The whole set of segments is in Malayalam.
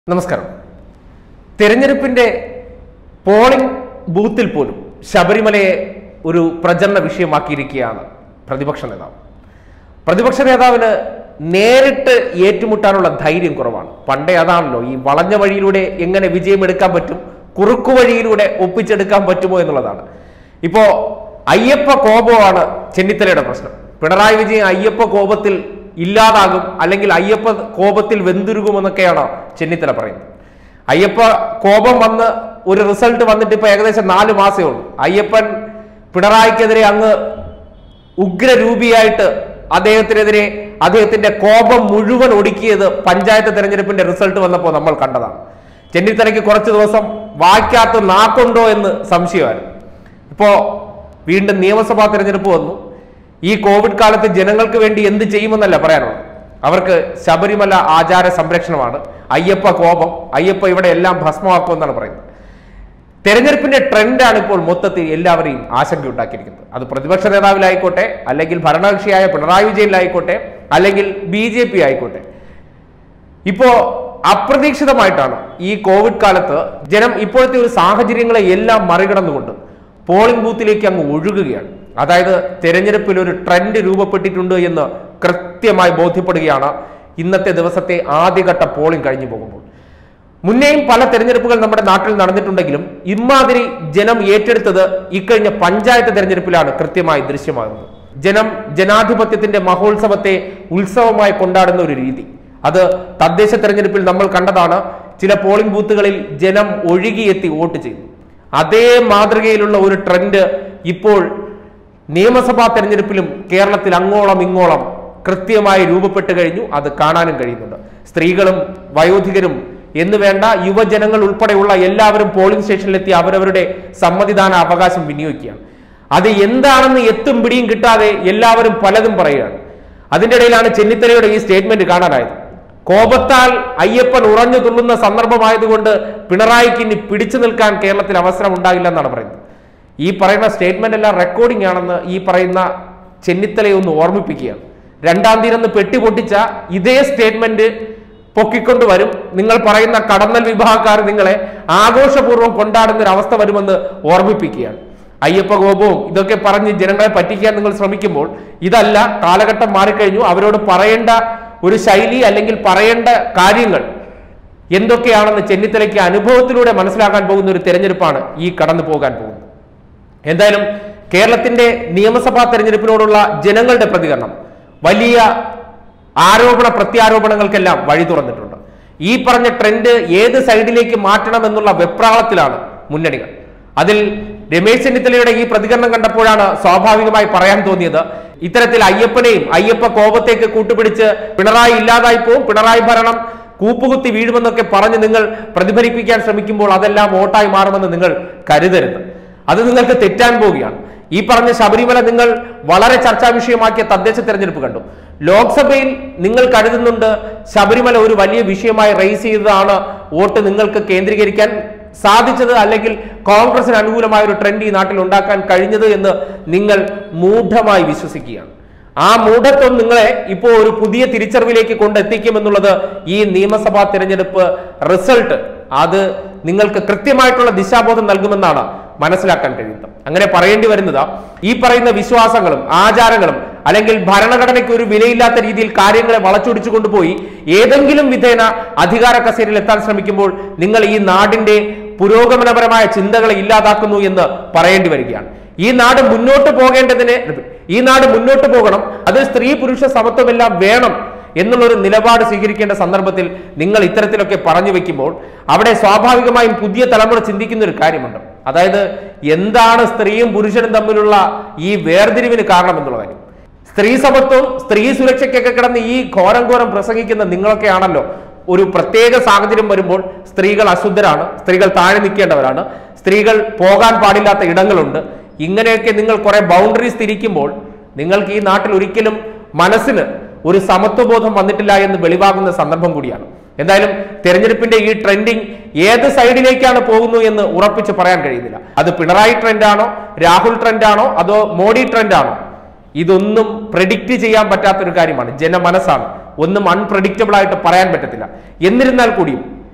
നമസ്കാരം തെരഞ്ഞെടുപ്പിന്റെ പോളിംഗ് ബൂത്തിൽ പോലും ശബരിമലയെ ഒരു പ്രചരണ വിഷയമാക്കിയിരിക്കുകയാണ് പ്രതിപക്ഷ നേതാവ് പ്രതിപക്ഷ നേതാവിന് നേരിട്ട് ഏറ്റുമുട്ടാനുള്ള ധൈര്യം കുറവാണ് പണ്ടേ അതാണല്ലോ ഈ വളഞ്ഞ വഴിയിലൂടെ എങ്ങനെ വിജയമെടുക്കാൻ പറ്റും കുറുക്കു വഴിയിലൂടെ ഒപ്പിച്ചെടുക്കാൻ പറ്റുമോ എന്നുള്ളതാണ് ഇപ്പോ അയ്യപ്പ കോപമാണ് ചെന്നിത്തലയുടെ പ്രശ്നം പിണറായി വിജയൻ അയ്യപ്പ കോപത്തിൽ ഇല്ലാതാകും അല്ലെങ്കിൽ അയ്യപ്പ കോപത്തിൽ വെന്തുരുകുമെന്നൊക്കെയാണ് ചെന്നിത്തല പറയുന്നത് അയ്യപ്പ കോപം വന്ന് ഒരു റിസൾട്ട് വന്നിട്ട് ഇപ്പൊ ഏകദേശം നാല് മാസമേ ഉള്ളൂ അയ്യപ്പൻ പിണറായിക്കെതിരെ അങ്ങ് ഉഗ്രരൂപിയായിട്ട് അദ്ദേഹത്തിനെതിരെ അദ്ദേഹത്തിന്റെ കോപം മുഴുവൻ ഒടുക്കിയത് പഞ്ചായത്ത് തെരഞ്ഞെടുപ്പിന്റെ റിസൾട്ട് വന്നപ്പോൾ നമ്മൾ കണ്ടതാണ് ചെന്നിത്തലയ്ക്ക് കുറച്ച് ദിവസം വായിക്കാത്ത നാക്കുണ്ടോ എന്ന് സംശയമായിരുന്നു ഇപ്പോ വീണ്ടും നിയമസഭാ തെരഞ്ഞെടുപ്പ് വന്നു ഈ കോവിഡ് കാലത്ത് ജനങ്ങൾക്ക് വേണ്ടി എന്ത് ചെയ്യുമെന്നല്ല പറയാനുള്ളത് അവർക്ക് ശബരിമല ആചാര സംരക്ഷണമാണ് അയ്യപ്പ കോപം അയ്യപ്പ ഇവിടെ എല്ലാം ഭസ്മമാക്കുമെന്നാണ് പറയുന്നത് തെരഞ്ഞെടുപ്പിന്റെ ട്രെൻഡാണ് ഇപ്പോൾ മൊത്തത്തിൽ എല്ലാവരെയും ആശങ്കയുണ്ടാക്കിയിരിക്കുന്നത് അത് പ്രതിപക്ഷ നേതാവിലായിക്കോട്ടെ അല്ലെങ്കിൽ ഭരണകക്ഷിയായ പിണറായി വിജയനിലായിക്കോട്ടെ അല്ലെങ്കിൽ ബി ജെ പി ആയിക്കോട്ടെ ഇപ്പോ അപ്രതീക്ഷിതമായിട്ടാണ് ഈ കോവിഡ് കാലത്ത് ജനം ഇപ്പോഴത്തെ ഒരു സാഹചര്യങ്ങളെ എല്ലാം മറികടന്നുകൊണ്ട് പോളിംഗ് ബൂത്തിലേക്ക് അങ്ങ് ഒഴുകുകയാണ് അതായത് തെരഞ്ഞെടുപ്പിൽ ഒരു ട്രെൻഡ് രൂപപ്പെട്ടിട്ടുണ്ട് എന്ന് കൃത്യമായി ബോധ്യപ്പെടുകയാണ് ഇന്നത്തെ ദിവസത്തെ ആദ്യഘട്ട പോളിംഗ് കഴിഞ്ഞു പോകുമ്പോൾ മുന്നേയും പല തെരഞ്ഞെടുപ്പുകൾ നമ്മുടെ നാട്ടിൽ നടന്നിട്ടുണ്ടെങ്കിലും ഇമാതിരി ജനം ഏറ്റെടുത്തത് ഇക്കഴിഞ്ഞ പഞ്ചായത്ത് തെരഞ്ഞെടുപ്പിലാണ് കൃത്യമായി ദൃശ്യമാകുന്നത് ജനം ജനാധിപത്യത്തിന്റെ മഹോത്സവത്തെ ഉത്സവമായി കൊണ്ടാടുന്ന ഒരു രീതി അത് തദ്ദേശ തെരഞ്ഞെടുപ്പിൽ നമ്മൾ കണ്ടതാണ് ചില പോളിംഗ് ബൂത്തുകളിൽ ജനം ഒഴുകിയെത്തി വോട്ട് ചെയ്തു അതേ മാതൃകയിലുള്ള ഒരു ട്രെൻഡ് ഇപ്പോൾ നിയമസഭാ തെരഞ്ഞെടുപ്പിലും കേരളത്തിൽ അങ്ങോളം ഇങ്ങോളം കൃത്യമായി രൂപപ്പെട്ട് കഴിഞ്ഞു അത് കാണാനും കഴിയുന്നുണ്ട് സ്ത്രീകളും വയോധികരും എന്ന് വേണ്ട യുവജനങ്ങൾ ഉൾപ്പെടെയുള്ള എല്ലാവരും പോളിംഗ് സ്റ്റേഷനിലെത്തി അവരവരുടെ സമ്മതിദാന അവകാശം വിനിയോഗിക്കുകയാണ് അത് എന്താണെന്ന് എത്തും പിടിയും കിട്ടാതെ എല്ലാവരും പലതും പറയുകയാണ് അതിന്റെ ഇടയിലാണ് ചെന്നിത്തലയുടെ ഈ സ്റ്റേറ്റ്മെന്റ് കാണാനായത് കോപത്താൽ അയ്യപ്പൻ ഉറഞ്ഞു തുള്ളുന്ന സന്ദർഭമായതുകൊണ്ട് പിണറായിക്ക് ഇനി പിടിച്ചു നിൽക്കാൻ കേരളത്തിൽ അവസരം ഉണ്ടാകില്ല എന്നാണ് പറയുന്നത് ഈ പറയുന്ന സ്റ്റേറ്റ്മെന്റ് എല്ലാം റെക്കോർഡിംഗ് ആണെന്ന് ഈ പറയുന്ന ചെന്നിത്തലയെ ഒന്ന് ഓർമ്മിപ്പിക്കുകയാണ് രണ്ടാം തീയതി ഒന്ന് പെട്ടി പൊട്ടിച്ച ഇതേ സ്റ്റേറ്റ്മെന്റ് പൊക്കിക്കൊണ്ട് വരും നിങ്ങൾ പറയുന്ന കടന്നൽ വിഭാഗക്കാർ നിങ്ങളെ ആഘോഷപൂർവ്വം കൊണ്ടാടുന്ന ഒരു അവസ്ഥ വരുമെന്ന് ഓർമ്മിപ്പിക്കുകയാണ് അയ്യപ്പ കോപവും ഇതൊക്കെ പറഞ്ഞ് ജനങ്ങളെ പറ്റിക്കാൻ നിങ്ങൾ ശ്രമിക്കുമ്പോൾ ഇതല്ല കാലഘട്ടം മാറിക്കഴിഞ്ഞു അവരോട് പറയേണ്ട ഒരു ശൈലി അല്ലെങ്കിൽ പറയേണ്ട കാര്യങ്ങൾ എന്തൊക്കെയാണെന്ന് ചെന്നിത്തലയ്ക്ക് അനുഭവത്തിലൂടെ മനസ്സിലാക്കാൻ പോകുന്ന ഒരു തെരഞ്ഞെടുപ്പാണ് ഈ കടന്നു പോകാൻ പോകുന്നത് എന്തായാലും കേരളത്തിന്റെ നിയമസഭാ തെരഞ്ഞെടുപ്പിനോടുള്ള ജനങ്ങളുടെ പ്രതികരണം വലിയ ആരോപണ പ്രത്യാരോപണങ്ങൾക്കെല്ലാം വഴി തുറന്നിട്ടുണ്ട് ഈ പറഞ്ഞ ട്രെൻഡ് ഏത് സൈഡിലേക്ക് മാറ്റണം എന്നുള്ള വെപ്രാളത്തിലാണ് മുന്നണികൾ അതിൽ രമേശ് ചെന്നിത്തലയുടെ ഈ പ്രതികരണം കണ്ടപ്പോഴാണ് സ്വാഭാവികമായി പറയാൻ തോന്നിയത് ഇത്തരത്തിൽ അയ്യപ്പനെയും അയ്യപ്പ കോപത്തേക്ക് കൂട്ടുപിടിച്ച് പിണറായി ഇല്ലാതായി പോവും പിണറായി ഭരണം കൂപ്പുകുത്തി വീഴുമെന്നൊക്കെ പറഞ്ഞ് നിങ്ങൾ പ്രതിഫലിപ്പിക്കാൻ ശ്രമിക്കുമ്പോൾ അതെല്ലാം വോട്ടായി മാറുമെന്ന് നിങ്ങൾ കരുതരുത് അത് നിങ്ങൾക്ക് തെറ്റാൻ പോവുകയാണ് ഈ പറഞ്ഞ ശബരിമല നിങ്ങൾ വളരെ ചർച്ചാ വിഷയമാക്കിയ തദ്ദേശ തെരഞ്ഞെടുപ്പ് കണ്ടു ലോക്സഭയിൽ നിങ്ങൾ കരുതുന്നുണ്ട് ശബരിമല ഒരു വലിയ വിഷയമായി റേസ് ചെയ്തതാണ് വോട്ട് നിങ്ങൾക്ക് കേന്ദ്രീകരിക്കാൻ സാധിച്ചത് അല്ലെങ്കിൽ കോൺഗ്രസിന് അനുകൂലമായ ഒരു ട്രെൻഡ് ഈ നാട്ടിൽ ഉണ്ടാക്കാൻ കഴിഞ്ഞത് എന്ന് നിങ്ങൾ മൂഢമായി വിശ്വസിക്കുകയാണ് ആ മൂഢത്വം നിങ്ങളെ ഇപ്പോൾ ഒരു പുതിയ തിരിച്ചറിവിലേക്ക് കൊണ്ടെത്തിക്കുമെന്നുള്ളത് ഈ നിയമസഭാ തിരഞ്ഞെടുപ്പ് റിസൾട്ട് അത് നിങ്ങൾക്ക് കൃത്യമായിട്ടുള്ള ദിശാബോധം നൽകുമെന്നാണ് മനസ്സിലാക്കാൻ കഴിയുന്നത് അങ്ങനെ പറയേണ്ടി വരുന്നത് ഈ പറയുന്ന വിശ്വാസങ്ങളും ആചാരങ്ങളും അല്ലെങ്കിൽ ഭരണഘടനയ്ക്ക് ഒരു വിലയില്ലാത്ത രീതിയിൽ കാര്യങ്ങളെ വളച്ചൊടിച്ചു കൊണ്ടുപോയി ഏതെങ്കിലും വിധേന അധികാര കസേരയിൽ എത്താൻ ശ്രമിക്കുമ്പോൾ നിങ്ങൾ ഈ നാടിന്റെ പുരോഗമനപരമായ ചിന്തകളെ ഇല്ലാതാക്കുന്നു എന്ന് പറയേണ്ടി വരികയാണ് ഈ നാട് മുന്നോട്ട് പോകേണ്ടതിന് ഈ നാട് മുന്നോട്ട് പോകണം അതിൽ സ്ത്രീ പുരുഷ സമത്വമെല്ലാം വേണം എന്നുള്ളൊരു നിലപാട് സ്വീകരിക്കേണ്ട സന്ദർഭത്തിൽ നിങ്ങൾ ഇത്തരത്തിലൊക്കെ പറഞ്ഞു വെക്കുമ്പോൾ അവിടെ സ്വാഭാവികമായും പുതിയ തലമുറ ചിന്തിക്കുന്ന ഒരു കാര്യമുണ്ട് അതായത് എന്താണ് സ്ത്രീയും പുരുഷനും തമ്മിലുള്ള ഈ വേർതിരിവിന് കാരണം എന്നുള്ള കാര്യം സ്ത്രീ സമത്വം സ്ത്രീ സുരക്ഷയ്ക്കൊക്കെ കിടന്ന് ഈ ഘോരം ഘോരം പ്രസംഗിക്കുന്ന നിങ്ങളൊക്കെയാണല്ലോ ഒരു പ്രത്യേക സാഹചര്യം വരുമ്പോൾ സ്ത്രീകൾ അശുദ്ധരാണ് സ്ത്രീകൾ താഴെ നിൽക്കേണ്ടവരാണ് സ്ത്രീകൾ പോകാൻ പാടില്ലാത്ത ഇടങ്ങളുണ്ട് ഇങ്ങനെയൊക്കെ നിങ്ങൾ കുറെ ബൗണ്ടറീസ് തിരിക്കുമ്പോൾ നിങ്ങൾക്ക് ഈ നാട്ടിൽ ഒരിക്കലും മനസ്സിന് ഒരു സമത്വബോധം വന്നിട്ടില്ല എന്ന് വെളിവാകുന്ന സന്ദർഭം കൂടിയാണ് എന്തായാലും തെരഞ്ഞെടുപ്പിന്റെ ഈ ട്രെൻഡിങ് ഏത് സൈഡിലേക്കാണ് പോകുന്നു എന്ന് ഉറപ്പിച്ച് പറയാൻ കഴിയുന്നില്ല അത് പിണറായി ട്രെൻഡാണോ രാഹുൽ ട്രെൻഡാണോ അതോ മോഡി ട്രെൻഡാണോ ഇതൊന്നും പ്രഡിക്റ്റ് ചെയ്യാൻ പറ്റാത്തൊരു കാര്യമാണ് ജനമനസ്സാണ് ഒന്നും അൺപ്രഡിക്റ്റബിൾ ആയിട്ട് പറയാൻ പറ്റത്തില്ല എന്നിരുന്നാൽ കൂടിയും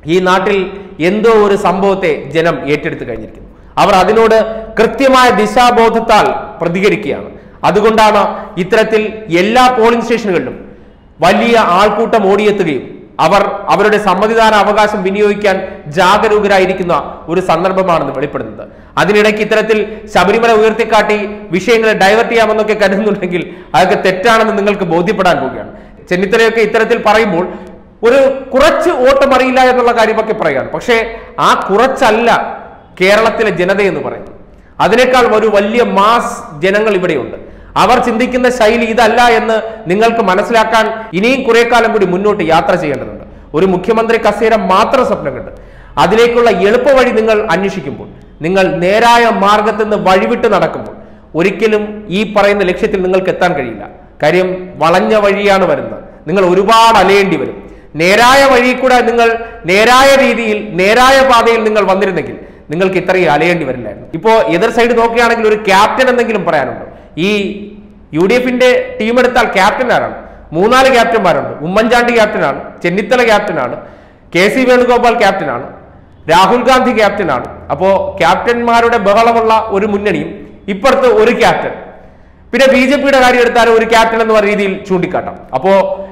ഈ നാട്ടിൽ എന്തോ ഒരു സംഭവത്തെ ജനം ഏറ്റെടുത്തു കഴിഞ്ഞിരിക്കുന്നു അവർ അതിനോട് കൃത്യമായ ദിശാബോധത്താൽ പ്രതികരിക്കുകയാണ് അതുകൊണ്ടാണ് ഇത്തരത്തിൽ എല്ലാ പോളിംഗ് സ്റ്റേഷനുകളിലും വലിയ ആൾക്കൂട്ടം ഓടിയെത്തുകയും അവർ അവരുടെ സമ്മതിദാന അവകാശം വിനിയോഗിക്കാൻ ജാഗരൂകരായിരിക്കുന്ന ഒരു സന്ദർഭമാണെന്ന് വെളിപ്പെടുന്നത് അതിനിടയ്ക്ക് ഇത്തരത്തിൽ ശബരിമല ഉയർത്തിക്കാട്ടി വിഷയങ്ങളെ ഡൈവേർട്ട് ചെയ്യാമെന്നൊക്കെ കരുതുന്നുണ്ടെങ്കിൽ അതൊക്കെ തെറ്റാണെന്ന് നിങ്ങൾക്ക് ബോധ്യപ്പെടാൻ പോവുകയാണ് ചെന്നിത്തലയൊക്കെ ഇത്തരത്തിൽ പറയുമ്പോൾ ഒരു കുറച്ച് വോട്ട് അറിയില്ല എന്നുള്ള കാര്യമൊക്കെ പറയുകയാണ് പക്ഷേ ആ കുറച്ചല്ല കേരളത്തിലെ ജനത എന്ന് പറയുന്നത് അതിനേക്കാൾ ഒരു വലിയ മാസ് ജനങ്ങൾ ഇവിടെയുണ്ട് അവർ ചിന്തിക്കുന്ന ശൈലി ഇതല്ല എന്ന് നിങ്ങൾക്ക് മനസ്സിലാക്കാൻ ഇനിയും കുറെ കാലം കൂടി മുന്നോട്ട് യാത്ര ചെയ്യേണ്ടതുണ്ട് ഒരു മുഖ്യമന്ത്രി കസേര മാത്രം സ്വപ്നം കണ്ട് അതിലേക്കുള്ള എളുപ്പവഴി നിങ്ങൾ അന്വേഷിക്കുമ്പോൾ നിങ്ങൾ നേരായ മാർഗത്തിൽ നിന്ന് വഴിവിട്ട് നടക്കുമ്പോൾ ഒരിക്കലും ഈ പറയുന്ന ലക്ഷ്യത്തിൽ നിങ്ങൾക്ക് എത്താൻ കഴിയില്ല കാര്യം വളഞ്ഞ വഴിയാണ് വരുന്നത് നിങ്ങൾ ഒരുപാട് അലയേണ്ടി വരും നേരായ വഴി കൂടെ നിങ്ങൾ നേരായ രീതിയിൽ നേരായ പാതയിൽ നിങ്ങൾ വന്നിരുന്നെങ്കിൽ നിങ്ങൾക്ക് ഇത്രയും അലയേണ്ടി വരില്ലായിരുന്നു ഇപ്പോ എതിർ സൈഡ് നോക്കുകയാണെങ്കിൽ ഒരു ക്യാപ്റ്റൻ എന്തെങ്കിലും പറയാനുണ്ടോ ഈ യു ഡി എഫിന്റെ ടീം എടുത്താൽ ക്യാപ്റ്റൻ ആരാണ് മൂന്നാല് ക്യാപ്റ്റന്മാരുണ്ട് ഉമ്മൻചാണ്ടി ക്യാപ്റ്റനാണ് ചെന്നിത്തല ക്യാപ്റ്റനാണ് കെ സി വേണുഗോപാൽ ക്യാപ്റ്റനാണ് രാഹുൽ ഗാന്ധി ക്യാപ്റ്റനാണ് അപ്പോ ക്യാപ്റ്റന്മാരുടെ ബഹളമുള്ള ഒരു മുന്നണിയും ഇപ്പുറത്ത് ഒരു ക്യാപ്റ്റൻ പിന്നെ ബി ജെ പിയുടെ കാര്യം എടുത്താലും ഒരു ക്യാപ്റ്റൻ എന്ന രീതിയിൽ ചൂണ്ടിക്കാട്ടാം അപ്പോ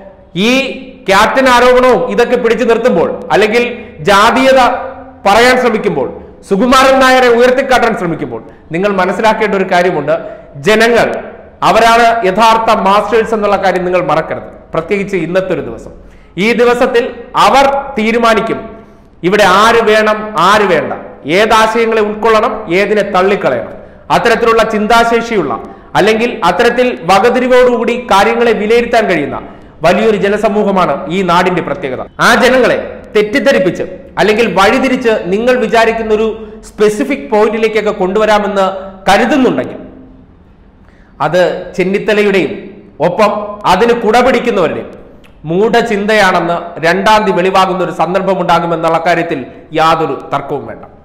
ഈ ക്യാപ്റ്റൻ ആരോപണവും ഇതൊക്കെ പിടിച്ചു നിർത്തുമ്പോൾ അല്ലെങ്കിൽ ജാതീയത പറയാൻ ശ്രമിക്കുമ്പോൾ സുകുമാരൻ നായരെ ഉയർത്തിക്കാട്ടാൻ ശ്രമിക്കുമ്പോൾ നിങ്ങൾ മനസ്സിലാക്കേണ്ട ഒരു കാര്യമുണ്ട് ജനങ്ങൾ അവരാണ് യഥാർത്ഥ മാസ്റ്റേഴ്സ് എന്നുള്ള കാര്യം നിങ്ങൾ മറക്കരുത് പ്രത്യേകിച്ച് ഇന്നത്തെ ഒരു ദിവസം ഈ ദിവസത്തിൽ അവർ തീരുമാനിക്കും ഇവിടെ ആര് വേണം ആര് വേണ്ട ഏതാശയങ്ങളെ ഉൾക്കൊള്ളണം ഏതിനെ തള്ളിക്കളയണം അത്തരത്തിലുള്ള ചിന്താശേഷിയുള്ള അല്ലെങ്കിൽ അത്തരത്തിൽ വകതിരിവോടുകൂടി കാര്യങ്ങളെ വിലയിരുത്താൻ കഴിയുന്ന വലിയൊരു ജനസമൂഹമാണ് ഈ നാടിന്റെ പ്രത്യേകത ആ ജനങ്ങളെ തെറ്റിദ്ധരിപ്പിച്ച് അല്ലെങ്കിൽ വഴിതിരിച്ച് നിങ്ങൾ വിചാരിക്കുന്ന ഒരു സ്പെസിഫിക് പോയിന്റിലേക്കൊക്കെ കൊണ്ടുവരാമെന്ന് കരുതുന്നുണ്ടെങ്കിൽ അത് ചെന്നിത്തലയുടെയും ഒപ്പം അതിന് കുടപിടിക്കുന്നവരുടെയും മൂഢചിന്തയാണെന്ന് രണ്ടാം തീയതി വെളിവാകുന്ന ഒരു സന്ദർഭം ഉണ്ടാകുമെന്നുള്ള കാര്യത്തിൽ യാതൊരു തർക്കവും വേണ്ട